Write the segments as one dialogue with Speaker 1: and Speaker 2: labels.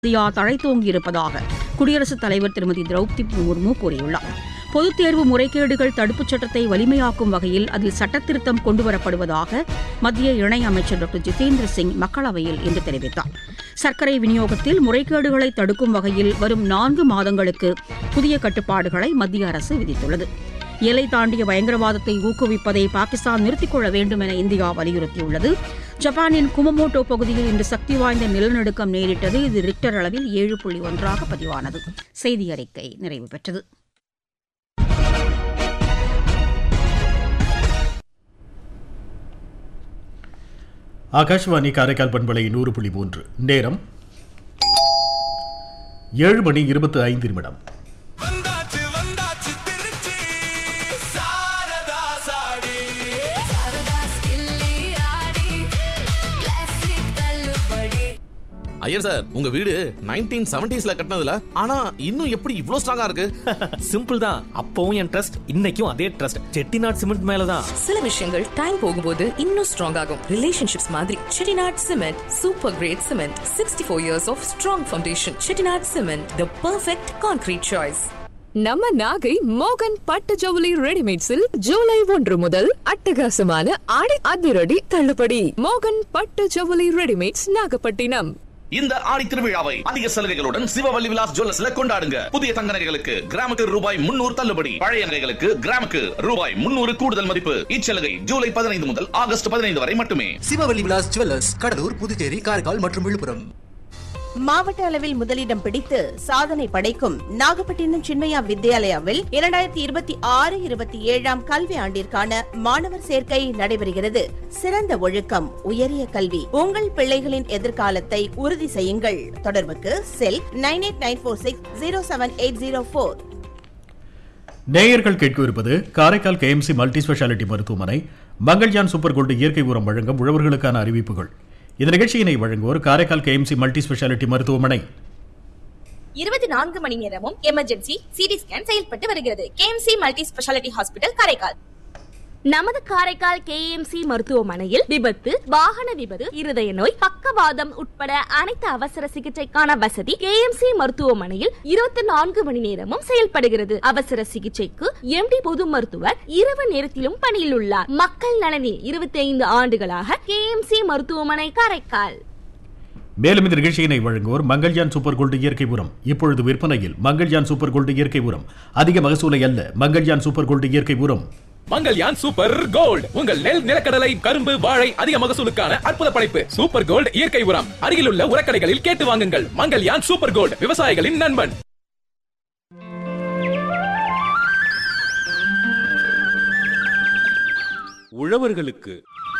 Speaker 1: India தழைத்தோங்கியிருப்பதாக குடியரசுத் தலைவர் திருமதி திரௌபதி முர்மு கூறியுள்ளார் பொதுத் தேர்வு முறைகேடுகள் தடுப்புச் சட்டத்தை வலிமையாக்கும் வகையில் அதில் சட்டத்திருத்தம் கொண்டுவரப்படுவதாக மத்திய இணையமைச்சர் டாக்டர் ஜிதேந்திர சிங் மக்களவையில் இன்று தெரிவித்தார் சர்க்கரை விநியோகத்தில் முறைகேடுகளை தடுக்கும் வகையில் வரும் நான்கு மாதங்களுக்கு புதிய கட்டுப்பாடுகளை மத்திய அரசு விதித்துள்ளது எல்லை தாண்டிய பயங்கரவாதத்தை ஊக்குவிப்பதை பாகிஸ்தான் நிறுத்திக் கொள்ள வேண்டும் என இந்தியா வலியுறுத்தியுள்ளது ஜப்பானின் குமமோட்டோ பகுதியில் இன்று சக்தி வாய்ந்த நிலநடுக்கம் நேரிட்டது இது ரிக்டர் அளவில் ஏழு புள்ளி ஒன்றாக பதிவானது செய்தி அறிக்கை நிறைவு பெற்றது
Speaker 2: ஆகாஷ்வாணி காரைக்கால் பண்பலை நூறு புள்ளி மூன்று நேரம் ஏழு மணி இருபத்தி ஐந்து நிமிடம்
Speaker 3: வந்தாச்சு வந்தாச்சு திருச்சி சாரதா சாடி
Speaker 4: ஐயர் சார் உங்க வீடு நைன்டீன் செவன்டிஸ்ல கட்டினதுல ஆனா இன்னும் எப்படி இவ்ளோ ஸ்ட்ராங்கா இருக்கு
Speaker 5: சிம்பிள் தான் அப்பவும் என் ட்ரஸ்ட் இன்னைக்கும் அதே ட்ரஸ்ட் செட்டிநாட் சிமெண்ட் மேலதான்
Speaker 6: சில விஷயங்கள் டைம் போகும்போது இன்னும் ஸ்ட்ராங் ஆகும் ரிலேஷன்ஷிப்ஸ் மாதிரி Chettinad cement super great cement sixty four years of strong foundation Chettinad cement the perfect concrete choice நம்ம நாகை மோகன் பட்டு ஜவுளி ரெடிமேட்ஸில் ஜூலை ஒன்று முதல் அட்டகாசமான ஆடி அதிரடி தள்ளுபடி மோகன் பட்டு ஜவுளி ரெடிமேட்ஸ் நாகப்பட்டினம்
Speaker 4: இந்த ஆடி திருவிழாவை அதிக சலுகைகளுடன் சிவவல்லி விலாஸ் ஜுவல்லர்ஸ்ல கொண்டாடுங்க புதிய தங்க நகைகளுக்கு கிராமுக்கு ரூபாய் முன்னூறு தள்ளுபடி பழைய நகைகளுக்கு கிராமுக்கு ரூபாய் முன்னூறு கூடுதல் மதிப்பு இச்சலுகை ஜூலை பதினைந்து முதல் ஆகஸ்ட் பதினைந்து வரை மட்டுமே
Speaker 7: சிவவல்லி விலாஸ் ஜுவல்லர்ஸ் கடலூர் புதுச்சேரி காரைக்கால் மற்றும் விழுப்புரம்
Speaker 8: மாவட்ட அளவில் முதலிடம் பிடித்து சாதனை படைக்கும் நாகப்பட்டினம் சின்மயா வித்யாலயாவில் இரண்டாயிரத்தி இருபத்தி ஆறு இருபத்தி ஏழாம் கல்வி ஆண்டிற்கான மாணவர் சேர்க்கை நடைபெறுகிறது சிறந்த ஒழுக்கம் உயரிய கல்வி உங்கள் பிள்ளைகளின் எதிர்காலத்தை உறுதி செய்யுங்கள் தொடர்புக்கு cell nine eight nine four six zero seven eight zero four
Speaker 2: நேயர்கள் கேட்கவிருப்பது காரைக்கால் கேஎம்சி மல்டி ஸ்பெஷாலிட்டி மருத்துவமனை மங்கள்யான் சூப்பர் கோல்டு இயற்கை உரம் வழங்கும் உழவர்களுக்கான அறிவிப்புகள் இந்த நிகழ்ச்சியினை வழங்குவோர் காரைக்கால் கேஎம்சி மல்டி ஸ்பெஷாலிட்டி மருத்துவமனை
Speaker 9: இருபத்தி நான்கு மணி நேரமும் எமர்ஜென்சி சிடி ஸ்கேன் செயல்பட்டு வருகிறது KMC multi speciality hospital Karaikal நமது காரைக்கால் கேஎம்சி மருத்துவமனையில் விபத்து வாகன விபத்து இருதய நோய் பக்கவாதம் உட்பட அனைத்து அவசர சிகிச்சைக்கான வசதி கேஎம்சி மருத்துவமனையில் இருபத்தி நான்கு மணி நேரமும் செயல்படுகிறது அவசர சிகிச்சைக்கு எம்டி பொது மருத்துவர் இரவு நேரத்திலும் பணியில் உள்ளார் மக்கள் நலனில் இருபத்தி ஐந்து ஆண்டுகளாக கேஎம்சி மருத்துவமனை காரைக்கால்
Speaker 2: மேலும் இந்த நிகழ்ச்சியினை வழங்குவோர் மங்கள்யான் சூப்பர் கோல்டு இயற்கை உரம் இப்பொழுது விற்பனையில் மங்கள்யான் சூப்பர் கோல்டு இயற்கை உரம் அதிக மகசூலை அல்ல மங்கள்யான் சூப்பர் கோல்டு இயற்கை உரம்
Speaker 10: மங்கல்யான் சூப்பர் கோல்ட் உங்கள் நெல் நிலக்கடலை கரும்பு வாழை அதிக மகசூலுக்கான அற்புத படைப்பு சூப்பர் கோல்ட் இயற்கை உரம் அருகிலுள்ள உரக்கடைகளில் கேட்டு வாங்குங்கள் மங்கல்யான் சூப்பர் கோல்ட் விவசாயிகளின் நண்பன்
Speaker 11: உழவர்களுக்கு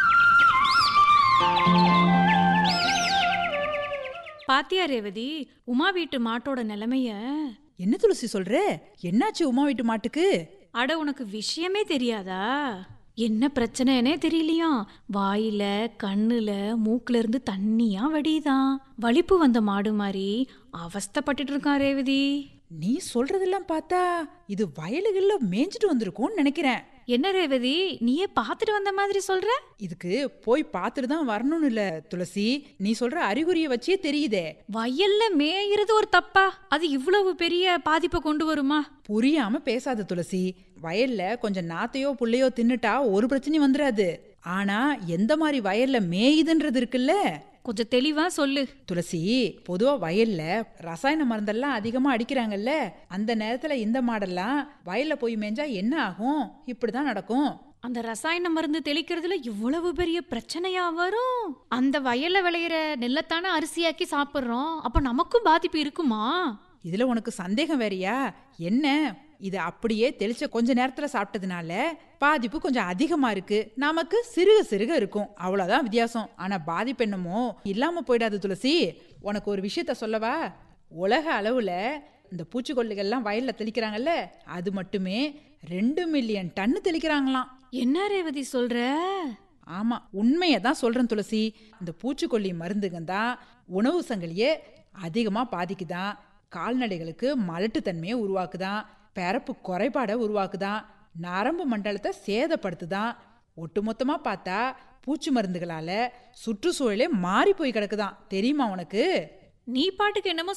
Speaker 12: பாத்தியா ரேவதி உமா வீட்டு மாட்டோட நிலைமைய
Speaker 13: என்ன துளசி சொல்ற என்னாச்சு உமா வீட்டு மாட்டுக்கு
Speaker 12: அட உனக்கு விஷயமே தெரியாதா என்ன பிரச்சனைனே தெரியலையா வாயில கண்ணுல மூக்குல இருந்து தண்ணியா வடியுதான் வலிப்பு வந்த மாடு மாதிரி அவஸ்தைப்பட்டுட்டு இருக்கான் ரேவதி
Speaker 13: நீ சொல்றதெல்லாம் பார்த்தா இது வயலுகள்ல மேய்ஞ்சிட்டு வந்திருக்கும்னு நினைக்கிறேன்
Speaker 12: என்ன ரேவதி நீயே பார்த்துட்டு வந்த மாதிரி சொல்ற
Speaker 13: இதுக்கு போய் பார்த்துட்டு தான் வரணும்னு இல்ல துளசி நீ சொல்ற அறிகுறிய வச்சே தெரியுதே
Speaker 12: வயல்ல மேயிறது ஒரு தப்பா அது இவ்வளவு பெரிய பாதிப்பை கொண்டு வருமா
Speaker 13: புரியாம பேசாத துளசி வயல்ல கொஞ்சம் நாத்தையோ புள்ளையோ தின்னுட்டா ஒரு பிரச்சனையும் வந்துடாது ஆனா எந்த மாதிரி வயல்ல மேயுதுன்றது இருக்குல்ல
Speaker 12: கொஞ்சம் தெளிவா சொல்லு
Speaker 13: துளசி பொதுவா வயல்ல ரசாயன மருந்தெல்லாம் அதிகமா அடிக்கிறாங்கல்ல அந்த நேரத்துல இந்த மாடெல்லாம் வயல்ல போய் மேய்ஞ்சா என்ன ஆகும் இப்படிதான் நடக்கும்
Speaker 12: அந்த ரசாயன மருந்து தெளிக்கிறதுல இவ்வளவு பெரிய பிரச்சனையா வரும் அந்த வயல்ல விளையிற நெல்லத்தானே அரிசியாக்கி சாப்பிடுறோம் அப்ப நமக்கும் பாதிப்பு இருக்குமா
Speaker 13: இதுல உனக்கு சந்தேகம் வேறயா என்ன இது அப்படியே தெளிச்ச கொஞ்ச நேரத்துல சாப்பிட்டதுனால பாதிப்பு கொஞ்சம் அதிகமா இருக்கு நமக்கு சிறுக சிறுக இருக்கும் அவ்வளவுதான் வித்தியாசம் ஆனா பாதிப்பு என்னமோ இல்லாம போயிடாது துளசி உனக்கு ஒரு விஷயத்த சொல்லவா உலக அளவுல இந்த பூச்சிக்கொல்லிகள்லாம் வயல்ல தெளிக்கிறாங்கல்ல அது மட்டுமே ரெண்டு மில்லியன் டன்னு தெளிக்கிறாங்களாம்
Speaker 12: என்ன ரேவதி சொல்ற
Speaker 13: ஆமா உண்மையை தான் சொல்றேன் துளசி இந்த பூச்சிக்கொல்லி மருந்துங்க தான் உணவு சங்கிலியே அதிகமா பாதிக்குதான் கால்நடைகளுக்கு மலட்டுத்தன்மையை உருவாக்குதான் பிறப்பு குறைபாடை உருவாக்குதான் நரம்பு மண்டலத்தை சேதப்படுத்துதான் ஒட்டுமொத்தமா பார்த்தா பூச்சி மருந்துகளால சுற்றுச்சூழலே மாறி போய் கிடக்குதாம் தெரியுமா உனக்கு
Speaker 12: நீ பாட்டுக்கு என்னமோ